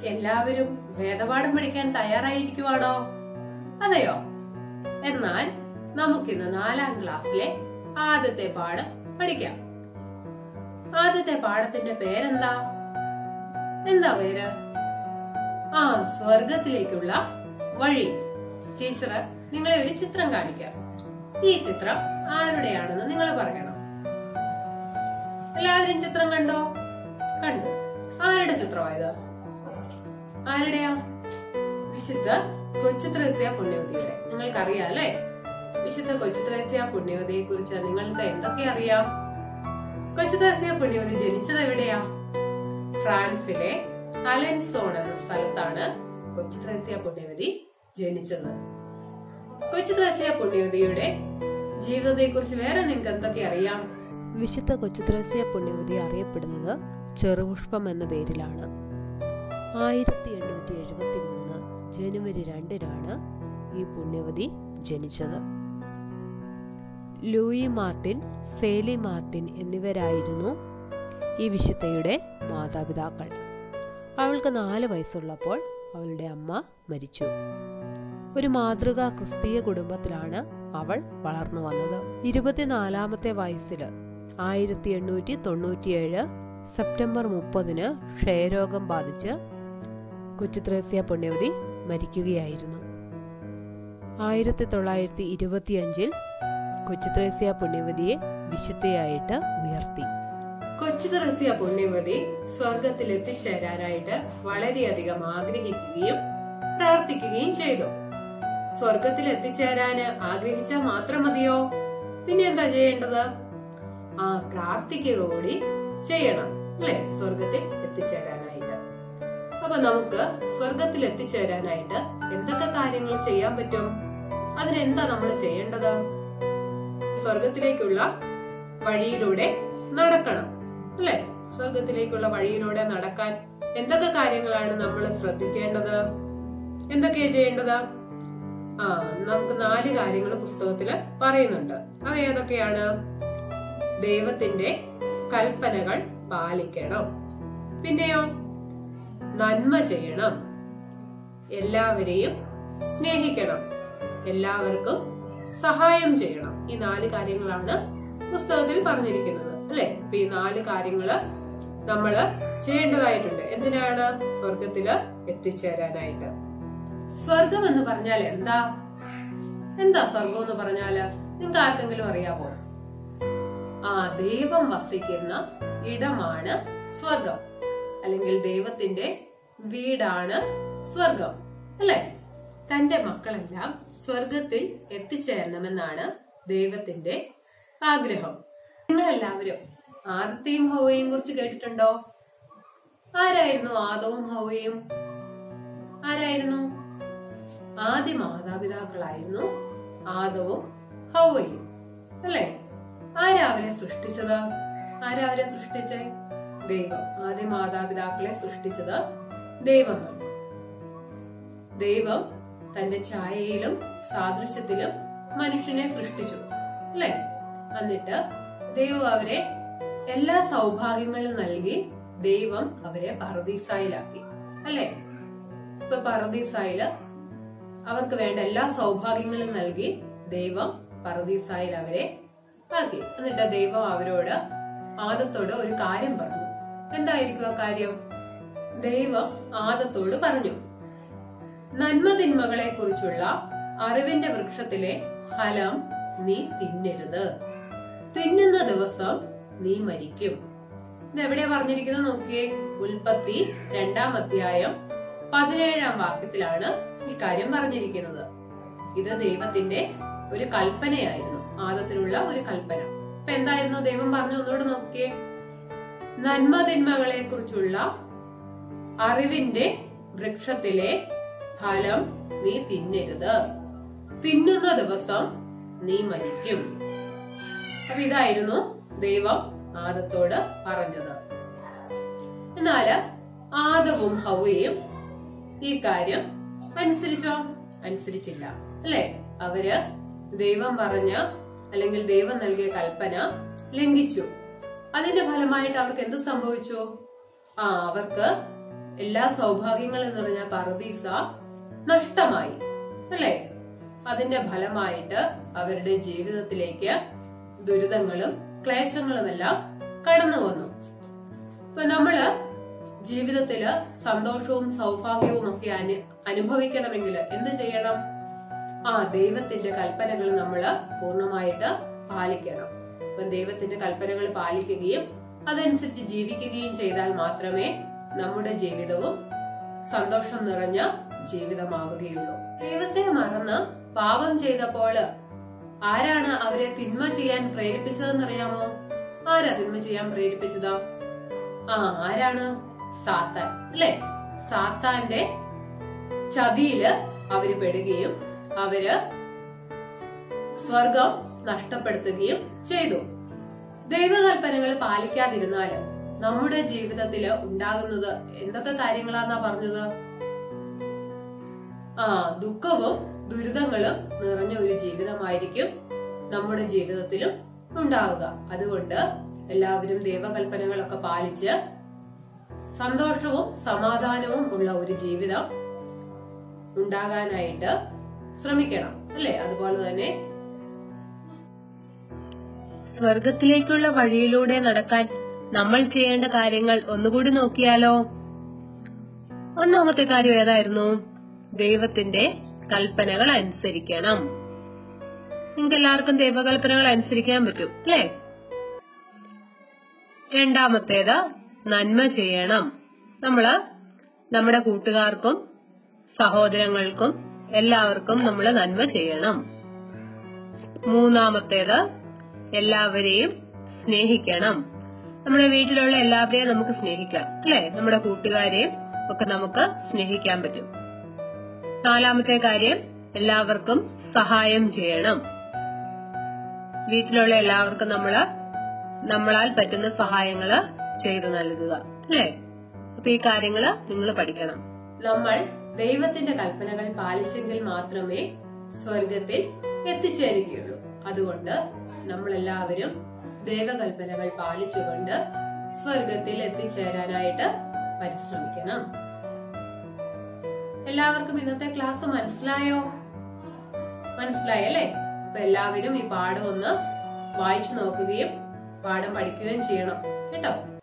എല്ലാവരും വേദപാഠം പഠിക്കാൻ തയ്യാറായിരിക്കുവാണോ അതെയോ എന്നാൽ നമുക്കിന്ന് നാലാം ക്ലാസ്സിലെ ആദ്യത്തെ പാഠം പഠിക്കാം ആദ്യത്തെ പാഠത്തിന്റെ പേരെന്താ എന്താ പേര് ആ സ്വർഗത്തിലേക്കുള്ള വഴി ടീച്ചർ നിങ്ങളെ ഒരു ചിത്രം കാണിക്കാം ഈ ചിത്രം ആരുടെയാണെന്ന് നിങ്ങൾ പറയണം എല്ലാവരും ചിത്രം കണ്ടോ കണ്ടു ആരുടെ ചിത്രമായത് ആരുടെയാ വിശുദ്ധ കൊച്ചുത്രേസ്യ പുണ്യവതിയുടെ നിങ്ങൾക്കറിയാം അല്ലേ വിശുദ്ധ കൊച്ചുത്രേസ്യ പുണ്യവതിയെ കുറിച്ച് നിങ്ങൾക്ക് എന്തൊക്കെ അറിയാം കൊച്ചുത്രേസ്യ പുണ്യവതി ജനിച്ചത് എവിടെയാ ഫ്രാൻസിലെ അലൻസോൺ എന്ന സ്ഥലത്താണ് കൊച്ചുത്രേസ്യ പുണ്യവതി ജനിച്ചത് കൊച്ചുത്രേസ്യ പുണ്യവതിയുടെ ജീവിതത്തെ കുറിച്ച് വേറെ നിങ്ങൾക്ക് എന്തൊക്കെ അറിയാം വിശുദ്ധ കൊച്ചുത്രേസ്യ പുണ്യവതി അറിയപ്പെടുന്നത് ചെറുപുഷ്പം എന്ന പേരിലാണ് ആയിരത്തി എണ്ണൂറ്റി എഴുപത്തി മൂന്ന് ജനുവരി രണ്ടിനാണ് ഈ പുണ്യവതി ജനിച്ചത് ലൂയി മാർട്ടിൻ സേലി മാർട്ടിൻ എന്നിവരായിരുന്നു ഈ വിശുദ്ധയുടെ മാതാപിതാക്കൾ അവൾക്ക് നാല് വയസ്സുള്ളപ്പോൾ അവളുടെ അമ്മ മരിച്ചു ഒരു മാതൃകാ ക്രിസ്തീയ കുടുംബത്തിലാണ് അവൾ വളർന്നു വന്നത് ഇരുപത്തിനാലാമത്തെ വയസ്സിൽ ആയിരത്തി എണ്ണൂറ്റി തൊണ്ണൂറ്റിയേഴ് സെപ്റ്റംബർ മുപ്പതിന് ക്ഷയരോഗം ബാധിച്ച് കൊച്ചുത്രേസ്യ പുണ്യവതി മരിക്കുകയായിരുന്നു ആയിരത്തി തൊള്ളായിരത്തി ഇരുപത്തിയഞ്ചിൽ കൊച്ചുത്രേസ്യ പുണ്യവതിയെ വിശുദ്ധയായിട്ട് ഉയർത്തി കൊച്ചുത്രസ്യ പുണ്യവതി സ്വർഗത്തിൽ എത്തിച്ചേരാനായിട്ട് വളരെയധികം ആഗ്രഹിക്കുകയും പ്രാർത്ഥിക്കുകയും ചെയ്തു സ്വർഗത്തിൽ എത്തിച്ചേരാന് ആഗ്രഹിച്ചാൽ മാത്രം മതിയോ പിന്നെ എന്താ ചെയ്യേണ്ടത് ആ പ്രാർത്ഥിക്കുക കൂടി ചെയ്യണം അല്ലെ സ്വർഗത്തിൽ എത്തിച്ചേരാനായിട്ട് അപ്പൊ നമുക്ക് സ്വർഗത്തിൽ എത്തിച്ചേരാനായിട്ട് എന്തൊക്കെ കാര്യങ്ങൾ ചെയ്യാൻ പറ്റും അതിനെന്താ നമ്മൾ ചെയ്യേണ്ടത് സ്വർഗത്തിലേക്കുള്ള വഴിയിലൂടെ നടക്കണം അല്ലെ സ്വർഗത്തിലേക്കുള്ള വഴിയിലൂടെ നടക്കാൻ എന്തൊക്കെ കാര്യങ്ങളാണ് നമ്മൾ ശ്രദ്ധിക്കേണ്ടത് എന്തൊക്കെയാ ചെയ്യേണ്ടത് ആ നമുക്ക് നാല് കാര്യങ്ങൾ പുസ്തകത്തില് പറയുന്നുണ്ട് അവ ഏതൊക്കെയാണ് ദൈവത്തിന്റെ കൽപ്പനകൾ പാലിക്കണം പിന്നെയോ നന്മ ചെയ്യണം എല്ലാവരെയും സ്നേഹിക്കണം എല്ലാവർക്കും സഹായം ചെയ്യണം ഈ നാല് കാര്യങ്ങളാണ് പുസ്തകത്തിൽ പറഞ്ഞിരിക്കുന്നത് അല്ലെ അപ്പൊ ഈ നാല് കാര്യങ്ങള് നമ്മള് ചെയ്യേണ്ടതായിട്ടുണ്ട് എന്തിനാണ് സ്വർഗത്തില് എത്തിച്ചേരാനായിട്ട് സ്വർഗം എന്ന് പറഞ്ഞാൽ എന്താ എന്താ സ്വർഗം എന്ന് പറഞ്ഞാല് നിങ്ങൾക്ക് ആർക്കെങ്കിലും അറിയാമോ ആ ദൈവം വസിക്കുന്ന ഇടമാണ് സ്വർഗം അല്ലെങ്കിൽ ദൈവത്തിന്റെ വീടാണ് സ്വർഗം അല്ലെ തന്റെ മക്കളെല്ലാം സ്വർഗത്തിൽ എത്തിച്ചേരണമെന്നാണ് ദൈവത്തിന്റെ ആഗ്രഹം നിങ്ങളെല്ലാവരും ആദത്തെയും ഹൗവയും കുറിച്ച് കേട്ടിട്ടുണ്ടോ ആരായിരുന്നു ആദവും ഹൗവയും ആരായിരുന്നു ആദ്യ മാതാപിതാക്കളായിരുന്നു ആദവും ഹൗവയും അല്ലേ ആരാ അവരെ സൃഷ്ടിച്ചത് ആരാ അവരെ സൃഷ്ടിച്ചേ ദൈവം ആദ്യ മാതാപിതാക്കളെ സൃഷ്ടിച്ചത് ദൈവമാണ് ദൈവം തന്റെ ഛായയിലും സാദൃശ്യത്തിലും മനുഷ്യനെ സൃഷ്ടിച്ചു അല്ലെ എന്നിട്ട് ദൈവം അവരെ എല്ലാ സൗഭാഗ്യങ്ങളും നൽകി ദൈവം അവരെ പറദീസായിലാക്കി അല്ലെ ഇപ്പൊ പറദീസായില് അവർക്ക് വേണ്ട എല്ലാ സൗഭാഗ്യങ്ങളും നൽകി ദൈവം പറദീസായിൽ അവരെ ആക്കി എന്നിട്ട് ദൈവം അവരോട് ആദത്തോട് ഒരു കാര്യം പറഞ്ഞു എന്തായിരിക്കും ആ കാര്യം ദൈവം ആദത്തോട് പറഞ്ഞു നന്മ തിന്മകളെ കുറിച്ചുള്ള അറിവിന്റെ വൃക്ഷത്തിലെ ഫലം നീ തിന്നരുത് തിന്നുന്ന ദിവസം നീ മരിക്കും ഇതെവിടെയാ പറഞ്ഞിരിക്കുന്നത് നോക്കിയേ ഉൽപ്പത്തി രണ്ടാം അധ്യായം പതിനേഴാം വാക്യത്തിലാണ് ഈ കാര്യം പറഞ്ഞിരിക്കുന്നത് ഇത് ദൈവത്തിന്റെ ഒരു കൽപ്പനയായിരുന്നു ആദത്തിലുള്ള ഒരു കൽപ്പന അപ്പൊ എന്തായിരുന്നു ദൈവം പറഞ്ഞു ഒന്നുകൂടെ നോക്കിയേ നന്മ തിന്മകളെ കുറിച്ചുള്ള അറിവിന്റെ വൃക്ഷത്തിലെ ഫലം നീ തിന്നരുത് തിന്നുന്ന ദിവസം നീ മരിക്കും അപ്പൊ ഇതായിരുന്നു ദൈവം ആദത്തോട് പറഞ്ഞത് എന്നാല് ആദവും ഹൗവയും ഈ കാര്യം അനുസരിച്ചോ അനുസരിച്ചില്ല അല്ലെ അവര് ദൈവം പറഞ്ഞ അല്ലെങ്കിൽ ദൈവം നൽകിയ കൽപ്പന ലംഘിച്ചു അതിന്റെ ഫലമായിട്ട് അവർക്ക് എന്ത് സംഭവിച്ചു ആ അവർക്ക് എല്ലാ സൗഭാഗ്യങ്ങളും നിറഞ്ഞ പറുദീസ നഷ്ടമായി അല്ലെ അതിന്റെ ഫലമായിട്ട് അവരുടെ ജീവിതത്തിലേക്ക് ദുരിതങ്ങളും ക്ലേശങ്ങളുമെല്ലാം കടന്നു വന്നു ഇപ്പൊ നമ്മള് ജീവിതത്തില് സന്തോഷവും സൗഭാഗ്യവും ഒക്കെ അനു അനുഭവിക്കണമെങ്കിൽ എന്ത് ചെയ്യണം ആ ദൈവത്തിന്റെ കൽപ്പനകൾ നമ്മൾ പൂർണ്ണമായിട്ട് പാലിക്കണം അപ്പം ദൈവത്തിന്റെ കൽപ്പനകൾ പാലിക്കുകയും അതനുസരിച്ച് ജീവിക്കുകയും ചെയ്താൽ മാത്രമേ നമ്മുടെ ജീവിതവും സന്തോഷം നിറഞ്ഞ ജീവിതമാവുകയുള്ളൂ ദൈവത്തെ മറന്ന് പാപം ചെയ്തപ്പോൾ ആരാണ് അവരെ തിന്മ ചെയ്യാൻ പ്രേരിപ്പിച്ചതെന്നറിയാമോ ആരാ തിന്മ ചെയ്യാൻ പ്രേരിപ്പിച്ചത് ആ ആരാണ് സാത്താൻ അല്ലെ സാത്താന്റെ ചതിയില് അവര് പെടുകയും അവര് സ്വർഗം നഷ്ടപ്പെടുത്തുകയും ചെയ്തു ദൈവകൽപ്പനകൾ പാലിക്കാതിരുന്നാല് നമ്മുടെ ജീവിതത്തിൽ ഉണ്ടാകുന്നത് എന്തൊക്കെ കാര്യങ്ങളാന്നാ പറഞ്ഞത് ആ ദുഃഖവും ദുരിതങ്ങളും നിറഞ്ഞ ഒരു ജീവിതമായിരിക്കും നമ്മുടെ ജീവിതത്തിലും ഉണ്ടാവുക അതുകൊണ്ട് എല്ലാവരും ദൈവകൽപ്പനകളൊക്കെ പാലിച്ച് സന്തോഷവും സമാധാനവും ഉള്ള ഒരു ജീവിതം ഉണ്ടാകാനായിട്ട് ശ്രമിക്കണം അല്ലെ അതുപോലെ തന്നെ സ്വർഗത്തിലേക്കുള്ള വഴിയിലൂടെ നടക്കാൻ നമ്മൾ ചെയ്യേണ്ട കാര്യങ്ങൾ ഒന്നുകൂടി നോക്കിയാലോ ഒന്നാമത്തെ കാര്യം ഏതായിരുന്നു ദൈവത്തിന്റെ കൽപ്പനകൾ അനുസരിക്കണം നിങ്ങൾക്ക് എല്ലാവർക്കും ദൈവകൽപ്പനകൾ അനുസരിക്കാൻ പറ്റും അല്ലേ രണ്ടാമത്തേത് നന്മ ചെയ്യണം നമ്മള് നമ്മുടെ കൂട്ടുകാർക്കും സഹോദരങ്ങൾക്കും എല്ലാവർക്കും നമ്മൾ നന്മ ചെയ്യണം മൂന്നാമത്തേത് എല്ലാവരെയും സ്നേഹിക്കണം നമ്മുടെ വീട്ടിലുള്ള എല്ലാവരെയും നമുക്ക് സ്നേഹിക്കാം അല്ലെ നമ്മുടെ കൂട്ടുകാരെയും ഒക്കെ നമുക്ക് സ്നേഹിക്കാൻ പറ്റും നാലാമത്തെ കാര്യം എല്ലാവർക്കും സഹായം ചെയ്യണം വീട്ടിലുള്ള എല്ലാവർക്കും നമ്മള് നമ്മളാൽ പറ്റുന്ന സഹായങ്ങള് ചെയ്തു നൽകുക അല്ലെ അപ്പൊ ഈ കാര്യങ്ങള് നിങ്ങൾ പഠിക്കണം നമ്മൾ ദൈവത്തിന്റെ കൽപ്പനകൾ പാലിച്ചെങ്കിൽ മാത്രമേ സ്വർഗത്തിൽ എത്തിച്ചേരുകയുള്ളൂ അതുകൊണ്ട് നമ്മൾ എല്ലാവരും ദൈവകൽപ്പനകൾ പാലിച്ചുകൊണ്ട് സ്വർഗത്തിൽ എത്തിച്ചേരാനായിട്ട് പരിശ്രമിക്കണം എല്ലാവർക്കും ഇന്നത്തെ ക്ലാസ് മനസ്സിലായോ മനസ്സിലായല്ലേ അപ്പൊ എല്ലാവരും ഈ പാഠം ഒന്ന് വായിച്ചു നോക്കുകയും പാഠം പഠിക്കുകയും ചെയ്യണം കേട്ടോ